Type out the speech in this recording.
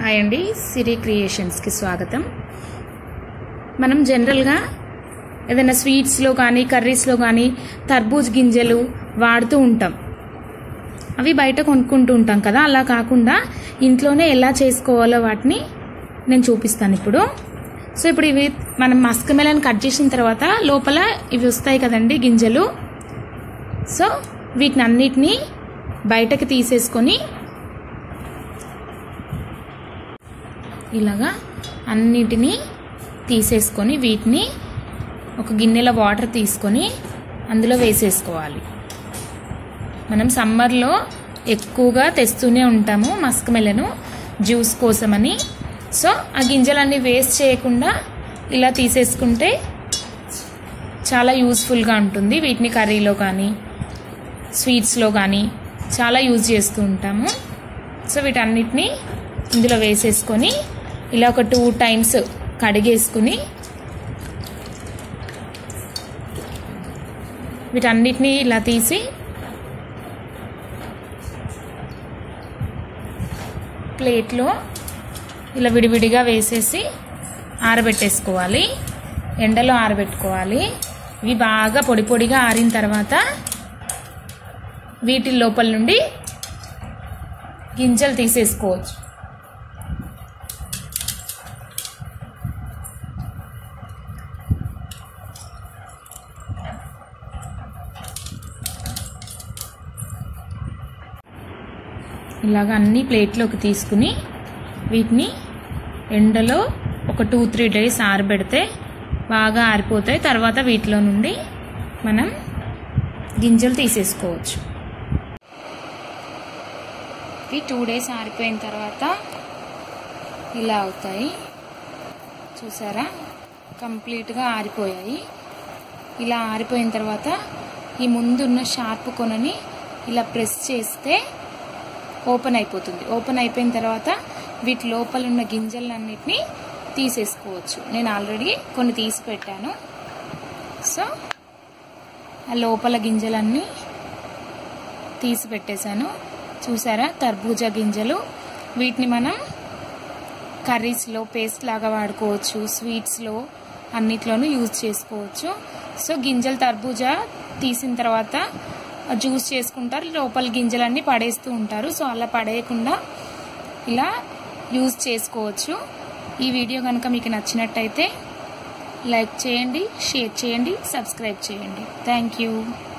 hi అండి సిరి క్రియేషన్స్కి స్వాగతం మనం జనరల్గా ఏదైనా స్వీట్స్లో కానీ కర్రీస్లో కానీ తర్బూజ్ గింజలు వాడుతూ ఉంటాం అవి బయట కొనుక్కుంటూ ఉంటాం కదా అలా కాకుండా ఇంట్లోనే ఎలా చేసుకోవాలో వాటిని నేను చూపిస్తాను ఇప్పుడు సో ఇప్పుడు ఇవి మనం మస్క్ మెలన్ కట్ చేసిన తర్వాత లోపల ఇవి వస్తాయి కదండి గింజలు సో వీటిని అన్నిటినీ బయటకి తీసేసుకొని ఇలాగా అన్నిటినీ తీసేసుకొని వీటిని ఒక గిన్నెలో వాటర్ తీసుకొని అందులో వేసేసుకోవాలి మనం సమ్మర్లో ఎక్కువగా తెస్తూనే ఉంటాము మస్క్ మెలను జ్యూస్ కోసమని సో ఆ గింజలన్నీ వేస్ట్ చేయకుండా ఇలా తీసేసుకుంటే చాలా యూస్ఫుల్గా ఉంటుంది వీటిని కర్రీలో కానీ స్వీట్స్లో కానీ చాలా యూజ్ చేస్తూ ఉంటాము సో వీటన్నిటిని ఇందులో వేసేసుకొని ఇలా ఒక టూ టైమ్స్ కడిగేసుకుని వీటన్నిటిని ఇలా తీసి ప్లేట్లో ఇలా విడివిడిగా వేసేసి ఆరబెట్టేసుకోవాలి ఎండలో ఆరబెట్టుకోవాలి ఇవి బాగా పొడి పొడిగా ఆరిన తర్వాత వీటి లోపల నుండి గింజలు తీసేసుకోవచ్చు ఇలాగ అన్ని ప్లేట్లోకి తీసుకుని వీటిని ఎండలో ఒక టూ త్రీ డేస్ ఆరబెడితే బాగా ఆరిపోతాయి తర్వాత వీటిలో నుండి మనం గింజలు తీసేసుకోవచ్చు ఇవి టూ డేస్ ఆరిపోయిన తర్వాత ఇలా అవుతాయి చూసారా కంప్లీట్గా ఆరిపోయాయి ఇలా ఆరిపోయిన తర్వాత ఈ ముందున్న షార్ప్ కొనని ఇలా ప్రెస్ చేస్తే ఓపెన్ అయిపోతుంది ఓపెన్ అయిపోయిన తర్వాత వీటి లోపల ఉన్న గింజలన్నిటిని తీసేసుకోవచ్చు నేను ఆల్రెడీ కొన్ని తీసి పెట్టాను సో ఆ లోపల గింజలన్నీ తీసి పెట్టేశాను చూసారా తర్బూజా గింజలు వీటిని మనం కర్రీస్లో పేస్ట్ లాగా వాడుకోవచ్చు స్వీట్స్లో అన్నిట్లోనూ యూజ్ చేసుకోవచ్చు సో గింజలు తర్బూజా తీసిన తర్వాత జ్యూస్ చేసుకుంటారు లోపల గింజలన్నీ పడేస్తూ ఉంటారు సో అలా పడేయకుండా ఇలా యూజ్ చేసుకోవచ్చు ఈ వీడియో కనుక మీకు నచ్చినట్టయితే లైక్ చేయండి షేర్ చేయండి సబ్స్క్రైబ్ చేయండి థ్యాంక్ యూ